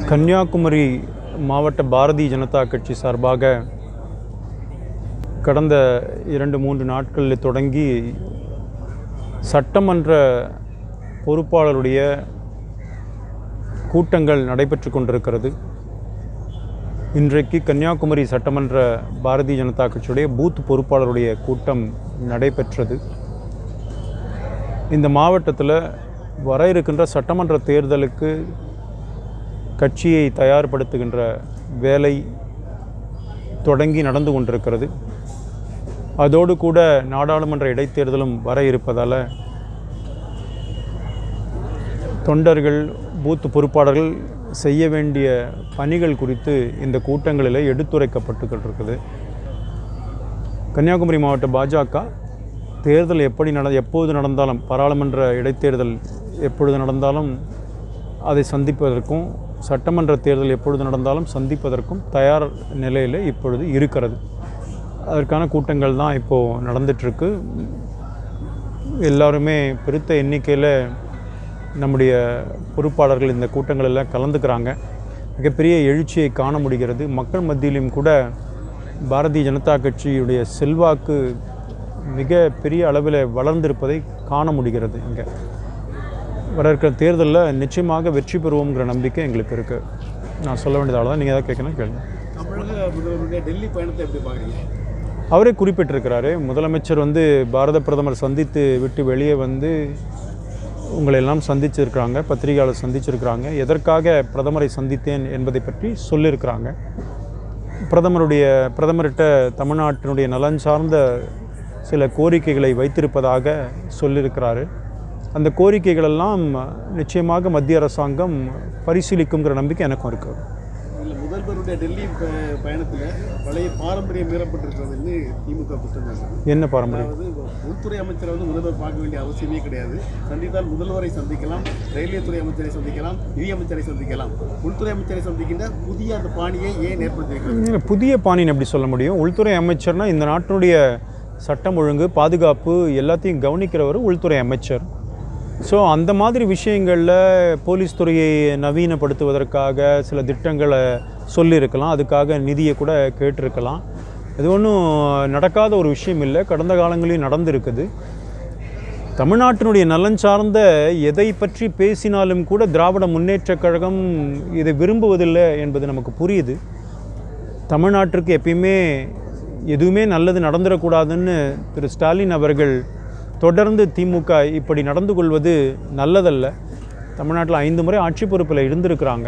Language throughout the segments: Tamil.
கன்னியாகுமரி மாவட்ட பாரதிய ஜனதா கட்சி சார்பாக கடந்த இரண்டு மூன்று நாட்களில் தொடங்கி சட்டமன்ற பொறுப்பாளருடைய கூட்டங்கள் நடைபெற்று கொண்டிருக்கிறது இன்றைக்கு கன்னியாகுமரி சட்டமன்ற பாரதிய ஜனதா கட்சியுடைய பூத் பொறுப்பாளருடைய கூட்டம் நடைபெற்றது இந்த மாவட்டத்தில் வர இருக்கின்ற சட்டமன்ற தேர்தலுக்கு கட்சியை தயார்படுத்துகின்ற வேலை தொடங்கி நடந்து கொண்டிருக்கிறது அதோடு கூட நாடாளுமன்ற இடைத்தேர்தலும் வர இருப்பதால் தொண்டர்கள் பூத் பொறுப்பாளர்கள் செய்ய வேண்டிய பணிகள் குறித்து இந்த கூட்டங்களில் எடுத்துரைக்கப்பட்டுக்கிட்டு இருக்குது கன்னியாகுமரி மாவட்ட பாஜக தேர்தல் எப்படி நட எப்போது நடந்தாலும் பாராளுமன்ற இடைத்தேர்தல் எப்பொழுது நடந்தாலும் அதை சந்திப்பதற்கும் சட்டமன்ற தேர்தல் எப்பொழுது நடந்தாலும் சந்திப்பதற்கும் தயார் நிலையில் இப்பொழுது இருக்கிறது அதற்கான கூட்டங்கள் தான் இப்போது நடந்துட்டுருக்கு எல்லாருமே பெருத்த எண்ணிக்கையில் நம்முடைய பொறுப்பாளர்கள் இந்த கூட்டங்களெல்லாம் கலந்துக்கிறாங்க மிகப்பெரிய எழுச்சியை காண முடிகிறது மக்கள் மத்தியிலும் கூட பாரதிய ஜனதா கட்சியுடைய செல்வாக்கு மிக பெரிய அளவில் வளர்ந்திருப்பதை காண முடிகிறது இங்கே வர இருக்கிற தேர்தலில் நிச்சயமாக வெற்றி பெறுவோங்கிற நம்பிக்கை எங்களுக்கு இருக்குது நான் சொல்ல வேண்டியதால தான் நீங்கள் ஏதாவது கேட்கணும் கேளுங்க தமிழக முதல்வருடைய டெல்லி பயணத்தை எப்படி பார்க்குறீங்க அவரே குறிப்பிட்டிருக்கிறாரு முதலமைச்சர் வந்து பாரத பிரதமர் சந்தித்து விட்டு வெளியே வந்து உங்களை எல்லாம் சந்திச்சிருக்கிறாங்க பத்திரிகையாளர் சந்திச்சிருக்கிறாங்க எதற்காக பிரதமரை சந்தித்தேன் என்பதை பற்றி சொல்லியிருக்கிறாங்க பிரதமருடைய பிரதமர்கிட்ட தமிழ்நாட்டினுடைய நலன் சார்ந்த சில கோரிக்கைகளை வைத்திருப்பதாக சொல்லியிருக்கிறாரு அந்த கோரிக்கைகளெல்லாம் நிச்சயமாக மத்திய அரசாங்கம் பரிசீலிக்குங்கிற நம்பிக்கை எனக்கும் இருக்குது இல்லை முதல்வருடைய டெல்லி ப- பயணத்தில் பழைய பாரம்பரியம் மீறப்பட்டிருக்கிறதுன்னு திமுக குற்றம் சாட்டுது என்ன பாரம்பரியம் அதாவது உள்துறை அமைச்சரை வந்து முதல்வர் பார்க்க வேண்டிய அவசியமே கிடையாது சந்தித்தால் முதல்வரை சந்திக்கலாம் ரயில்வே துறை அமைச்சரை சந்திக்கலாம் நிதி அமைச்சரை சந்திக்கலாம் உள்துறை அமைச்சரை சந்திக்கின்ற புதிய அந்த பாணியை ஏன் ஏற்படுத்தியிருக்கிறது இல்ல, புதிய பாணின்னு எப்படி சொல்ல முடியும் உள்துறை அமைச்சர்னா இந்த நாட்டினுடைய சட்டம் ஒழுங்கு பாதுகாப்பு எல்லாத்தையும் கவனிக்கிறவர் உள்துறை அமைச்சர் ஸோ அந்த மாதிரி விஷயங்களில் போலீஸ் துறையை நவீனப்படுத்துவதற்காக சில திட்டங்களை சொல்லியிருக்கலாம் அதுக்காக நிதியை கூட கேட்டிருக்கலாம் இது ஒன்றும் நடக்காத ஒரு விஷயம் இல்லை கடந்த காலங்களிலும் நடந்திருக்குது தமிழ்நாட்டினுடைய நலன் சார்ந்த எதை பற்றி பேசினாலும் கூட திராவிட முன்னேற்றக் கழகம் இதை விரும்புவதில்லை என்பது நமக்கு புரியுது தமிழ்நாட்டிற்கு எப்பயுமே எதுவுமே நல்லது நடந்துடக்கூடாதுன்னு திரு ஸ்டாலின் அவர்கள் தொடர்ந்து திமுக இப்படி நடந்து கொள்வது நல்லதல்ல தமிழ்நாட்டில் ஐந்து முறை ஆட்சி பொறுப்பில் இருந்திருக்கிறாங்க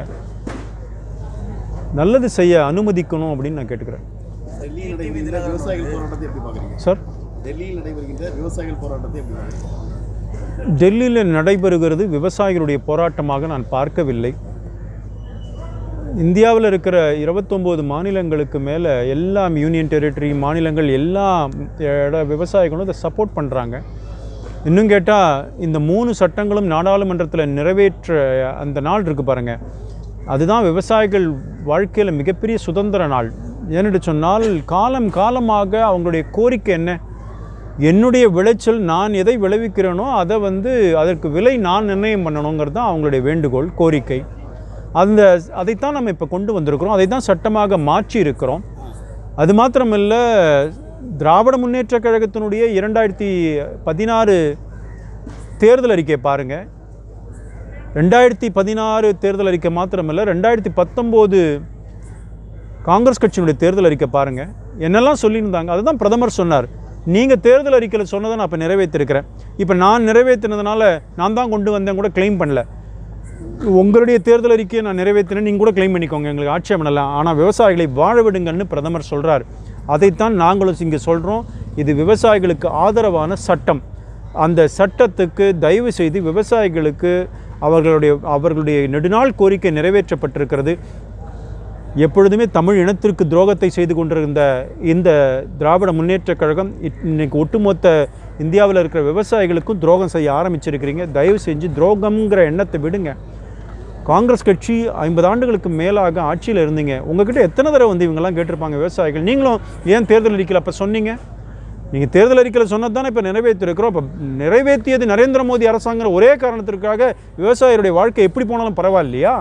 நல்லது செய்ய அனுமதிக்கணும் அப்படின்னு நான் கேட்டுக்கிறேன் டெல்லியில் நடைபெறுகின்ற விவசாயிகள் போராட்டத்தை எப்படி பார்க்குறீங்க சார் டெல்லியில் நடைபெறுகின்ற விவசாயிகள் போராட்டத்தை எப்படி பார்க்குறீங்க டெல்லியில் நடைபெறுகிறது விவசாயிகளுடைய போராட்டமாக நான் பார்க்கவில்லை இந்தியாவில் இருக்கிற இருபத்தொம்போது மாநிலங்களுக்கு மேலே எல்லா யூனியன் டெரிட்டரி மாநிலங்கள் எல்லா இட விவசாயிகளும் இதை சப்போர்ட் பண்ணுறாங்க இன்னும் கேட்டால் இந்த மூணு சட்டங்களும் நாடாளுமன்றத்தில் நிறைவேற்ற அந்த நாள் இருக்குது பாருங்கள் அதுதான் விவசாயிகள் வாழ்க்கையில் மிகப்பெரிய சுதந்திர நாள் ஏன்னு சொன்னால் காலம் காலமாக அவங்களுடைய கோரிக்கை என்ன என்னுடைய விளைச்சல் நான் எதை விளைவிக்கிறேனோ அதை வந்து அதற்கு விலை நான் நிர்ணயம் பண்ணணுங்கிறது தான் அவங்களுடைய வேண்டுகோள் கோரிக்கை அந்த அதைத்தான் நம்ம இப்போ கொண்டு வந்திருக்கிறோம் அதை தான் சட்டமாக மாற்றி இருக்கிறோம் அது மாத்திரமல்ல திராவிட முன்னேற்றக் கழகத்தினுடைய இரண்டாயிரத்தி பதினாறு தேர்தல் அறிக்கை பாருங்கள் ரெண்டாயிரத்தி பதினாறு தேர்தல் அறிக்கை மாத்திரமல்ல ரெண்டாயிரத்தி பத்தொம்போது காங்கிரஸ் கட்சியினுடைய தேர்தல் அறிக்கை பாருங்கள் என்னெல்லாம் சொல்லியிருந்தாங்க அதுதான் பிரதமர் சொன்னார் நீங்கள் தேர்தல் அறிக்கையில் சொன்னதை நான் இப்போ நிறைவேற்றிருக்கிறேன் இப்போ நான் நிறைவேற்றினதுனால நான் தான் கொண்டு வந்தேன் கூட க்ளைம் பண்ணல உங்களுடைய தேர்தல் அறிக்கையை நான் நிறைவேற்றினேன் நீங்கள் கூட க்ளைம் பண்ணிக்கோங்க எங்களுக்கு ஆட்சேபம் இல்லை ஆனால் விவசாயிகளை வாழ விடுங்கன்னு பிரதமர் சொல்கிறார் அதைத்தான் நாங்களும் இங்கே சொல்கிறோம் இது விவசாயிகளுக்கு ஆதரவான சட்டம் அந்த சட்டத்துக்கு தயவு செய்து விவசாயிகளுக்கு அவர்களுடைய அவர்களுடைய நெடுநாள் கோரிக்கை நிறைவேற்றப்பட்டிருக்கிறது எப்பொழுதுமே தமிழ் இனத்திற்கு துரோகத்தை செய்து கொண்டிருந்த இந்த திராவிட முன்னேற்றக் கழகம் இட்- இன்னைக்கு ஒட்டுமொத்த இந்தியாவில் இருக்கிற விவசாயிகளுக்கும் துரோகம் செய்ய ஆரம்பிச்சிருக்கிறீங்க தயவு செஞ்சு துரோகம்ங்கிற எண்ணத்தை விடுங்க காங்கிரஸ் கட்சி ஐம்பது ஆண்டுகளுக்கு மேலாக ஆட்சியில் இருந்தீங்க உங்ககிட்ட எத்தனை தடவை வந்து இவங்கெல்லாம் கேட்டிருப்பாங்க விவசாயிகள் நீங்களும் ஏன் தேர்தல் அறிக்கையில் அப்போ சொன்னீங்க நீங்கள் தேர்தல் அறிக்கையில் சொன்னது தானே இப்போ நிறைவேற்றிருக்கிறோம் இப்போ நிறைவேற்றியது நரேந்திர மோடி அரசாங்கிற ஒரே காரணத்திற்காக விவசாயிகளுடைய வாழ்க்கை எப்படி போனாலும் பரவாயில்லையா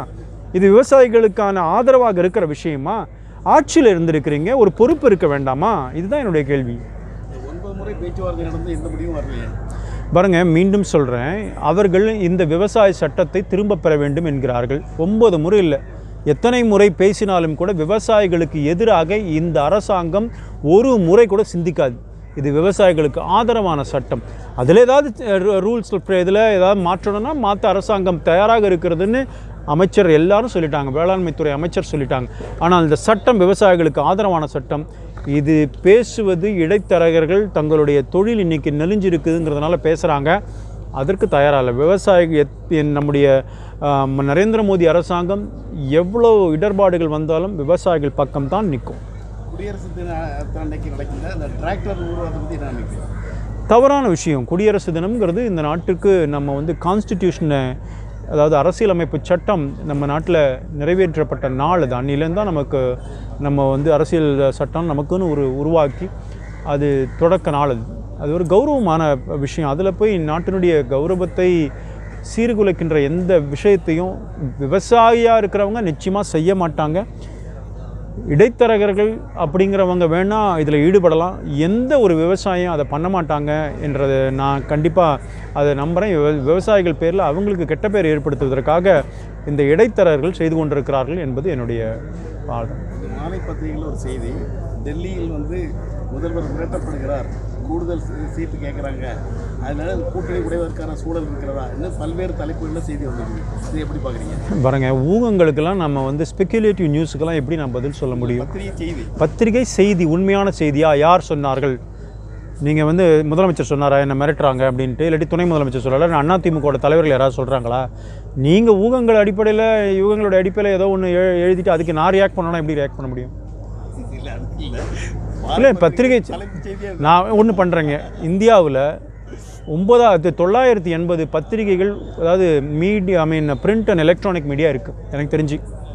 இது விவசாயிகளுக்கான ஆதரவாக இருக்கிற விஷயமா ஆட்சியில் இருந்திருக்கிறீங்க ஒரு பொறுப்பு இருக்க வேண்டாமா இதுதான் என்னுடைய கேள்வி ஒன்பது முறை பேச்சுவார்த்தை நடந்து எந்த முடிவும் வரலையே பாருங்க மீண்டும் சொல்கிறேன் அவர்கள் இந்த விவசாய சட்டத்தை திரும்ப பெற வேண்டும் என்கிறார்கள் ஒன்பது முறை இல்லை எத்தனை முறை பேசினாலும் கூட விவசாயிகளுக்கு எதிராக இந்த அரசாங்கம் ஒரு முறை கூட சிந்திக்காது இது விவசாயிகளுக்கு ஆதரவான சட்டம் அதில் ஏதாவது ரூல்ஸ் இதில் ஏதாவது மாற்றணும்னா மாற்ற அரசாங்கம் தயாராக இருக்கிறதுன்னு அமைச்சர் எல்லாரும் சொல்லிட்டாங்க வேளாண்மைத்துறை அமைச்சர் சொல்லிட்டாங்க ஆனால் இந்த சட்டம் விவசாயிகளுக்கு ஆதரவான சட்டம் இது பேசுவது இடைத்தரகர்கள் தங்களுடைய தொழில் இன்னைக்கு நெலிஞ்சிருக்குதுங்கிறதுனால பேசுகிறாங்க அதற்கு தயாராகல விவசாயி எத் என் நம்முடைய ஆம், நரேந்திர மோடி அரசாங்கம் எவ்வளோ இடர்பாடுகள் வந்தாலும் விவசாயிகள் பக்கம்தான் நிற்கும் குடியரசு தின அன்னைக்கு நடக்கின்ற அந்த டிராக்டர் ஊர்வலத்தை பற்றி என்ன நினைக்கிறேன் தவறான விஷயம் குடியரசு தினம்ங்கிறது இந்த நாட்டுக்கு நம்ம வந்து கான்ஸ்டிடியூஷனை அதாவது அரசியலமைப்பு சட்டம் நம்ம நாட்டில் நிறைவேற்றப்பட்ட நாள் அது அன்னிலேருந்து தான் நமக்கு நம்ம வந்து அரசியல் சட்டம் நமக்குன்னு ஒரு உருவாக்கி அது தொடக்க நாள் அது அது ஒரு கௌரவமான விஷயம் அதில் போய் நாட்டினுடைய கௌரவத்தை சீர்குலைக்கின்ற எந்த விஷயத்தையும் விவசாயியாக இருக்கிறவங்க நிச்சயமாக செய்ய மாட்டாங்க இடைத்தரகர்கள் அப்படிங்கிறவங்க வேணால் இதில் ஈடுபடலாம் எந்த ஒரு விவசாயம் அதை பண்ண மாட்டாங்க என்றதை நான் கண்டிப்பாக அதை நம்புகிறேன் விவ- விவசாயிகள் பேரில் அவங்களுக்கு கெட்ட பேர் ஏற்படுத்துவதற்காக இந்த இடைத்தரகர்கள் செய்து கொண்டிருக்கிறார்கள் என்பது என்னுடைய வாதம் மாலை பத்திரிகையில் ஒரு செய்தி டெல்லியில் வந்து முதல்வர் மிரட்டப்படுகிறார் கூடுதல் சீ- சீட்டு கேட்குறாங்க அதனால கூட்டணி உடைவதற்கான சூழல் இருக்கிறதா இன்னும் பல்வேறு தலைப்புகளில் செய்தி வந்திருக்கு இது எப்படி பார்க்குறீங்க பாருங்க ஊகங்களுக்கெல்லாம் நம்ம வந்து ஸ்பெக்குலேட்டிவ் நியூஸுக்கெல்லாம் எப்படி நான் பதில் சொல்ல முடியும் பத்திரிகை செய்தி பத்திரிகை செய்தி உண்மையான செய்தியா யார் சொன்னார்கள் நீங்கள் வந்து முதலமைச்சர் சொன்னாரா என்ன மிரட்டுறாங்க அப்படின்ட்டு இல்லாட்டி துணை முதலமைச்சர் சொல்லலை அண்ணா திமுகவோட தலைவர்கள் யாராவது சொல்கிறாங்களா நீங்கள் ஊகங்கள் அடிப்படையில் யூகங்களோட அடிப்படையில் ஏதோ ஒன்று எழுதிட்டு அதுக்கு நான் ரியாக்ட் பண்ணணும் எப்படி ரியாக்ட் பண்ண முடியும் இல்லை அது இல்லை இல்லை பத்திரிகை தலைப்பு செய்தியாக நான் ஒன்று பண்ணுறேங்க இந்தியாவில் ஒன்பதாவது தொள்ளாயிரத்தி எண்பது பத்திரிகைகள் அதாவது media I mean print and electronic media இருக்குது எனக்கு தெரிஞ்சு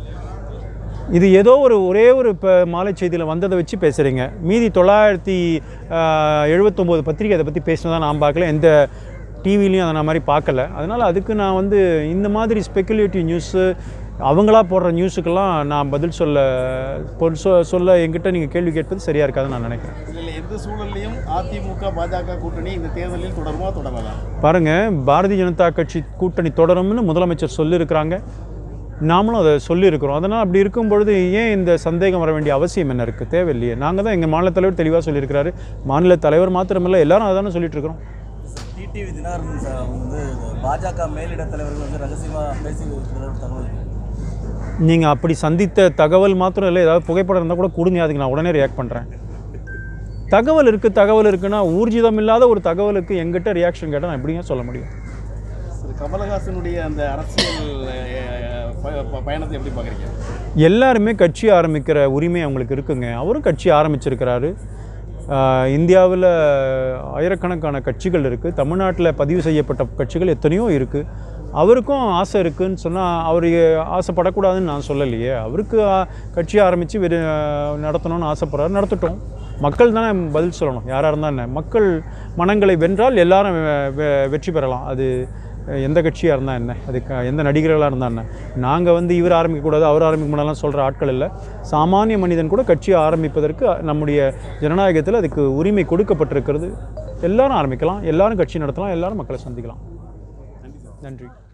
இது ஏதோ ஒரு ஒரே ஒரு இப்போ மாலை செய்தியில் வந்ததை வச்சு பேசுகிறீங்க மீதி தொள்ளாயிரத்தி எழுபத்தொம்போது பத்திரிகை அதை பற்றி பேசினதா நான் பார்க்கல எந்த டிவிலையும் அதை நான் மாதிரி பார்க்கல அதனால் அதுக்கு நான் வந்து இந்த மாதிரி ஸ்பெக்குலேட்டிவ் நியூஸு அவங்களா போடுற நியூஸுக்கெல்லாம் நான் பதில் சொல்ல பொல் சொ- சொல்ல என்கிட்ட நீங்கள் கேள்வி கேட்பது சரியாக இருக்காதுன்னு நான் நினைக்கிறேன் இதில் எந்த சூழல்லையும் அதிமுக பாஜக கூட்டணி இந்த தேர்தலில் தொடருமா தொடராதா பாருங்க பாரதிய ஜனதா கட்சி கூட்டணி தொடரும்னு முதலமைச்சர் சொல்லியிருக்கிறாங்க நாமளும் அதை சொல்லியிருக்கிறோம் அதனால் அப்படி இருக்கும் பொழுது ஏன் இந்த சந்தேகம் வர வேண்டிய அவசியம் என்ன இருக்குது தேவையில்லையே நாங்கள் தான் எங்கள் மாநில தலைவர் தெளிவாக சொல்லியிருக்கிறாரு மாநில தலைவர் மாத்திரமில்லை எல்லாரும் அதை தானே சொல்லிட்டு இருக்கிறோம் டிடிவி தினகரன் சார் வந்து பாஜக மேலிட தலைவர்கள் வந்து ரகசியமாக பேசி இருக்கிறதா ஒரு தகவல் இருக்கு. நீங்கள் அப்படி சந்தித்த தகவல் மாத்திரம் இல்லை ஏதாவது புகைப்படம் இருந்தால் கூட கொடுங்க அதுக்கு நான் உடனே ரியாக்ட் பண்ணுறேன் தகவல் இருக்குது தகவல் இருக்குன்னா ஊர்ஜிதம் இல்லாத ஒரு தகவலுக்கு எங்கிட்ட ரியாக்ஷன் கேட்டால் நான் எப்படிங்க சொல்ல முடியும் திரு கமலஹாசனுடைய அந்த அரசியல் அஹ், ப- ப- பயணத்தை எப்படி பார்க்குறீங்க எல்லாருமே கட்சி ஆரம்பிக்கிற உரிமை அவங்களுக்கு இருக்குங்க அவரும் கட்சி ஆரம்பிச்சிருக்கிறாரு இந்தியாவில் ஆயிரக்கணக்கான கட்சிகள் இருக்குது தமிழ்நாட்டில் பதிவு செய்யப்பட்ட கட்சிகள் எத்தனையோ இருக்குது அவருக்கும் ஆசை இருக்குன்னு சொன்னால் அவர் ஆசைப்படக்கூடாதுன்னு நான் சொல்லலையே அவருக்கு ஆ, கட்சி ஆரம்பித்து வெறு நடத்தணும்னு ஆசைப்படுறாரு நடத்தட்டும் மக்கள் தானே பதில் சொல்லணும் யாராக இருந்தால் என்ன மக்கள் மனங்களை வென்றால் எல்லாரும் வெ- வெ- வெற்றி பெறலாம் அது எந்த கட்சியாக இருந்தால் என்ன அதுக்கு எந்த நடிகர்களாக இருந்தால் என்ன நாங்கள் வந்து இவர் ஆரம்பிக்கக்கூடாது அவர் ஆரம்பிக்க முடியலாம் சொல்கிற ஆட்கள் இல்லை சாமானிய மனிதன் கூட கட்சியை ஆரம்பிப்பதற்கு நம்முடைய ஜனநாயகத்தில் அதுக்கு உரிமை கொடுக்கப்பட்டிருக்கிறது எல்லாரும் ஆரம்பிக்கலாம் எல்லாரும் கட்சி நடத்தலாம் எல்லாரும் மக்களை சந்திக்கலாம் நன்றி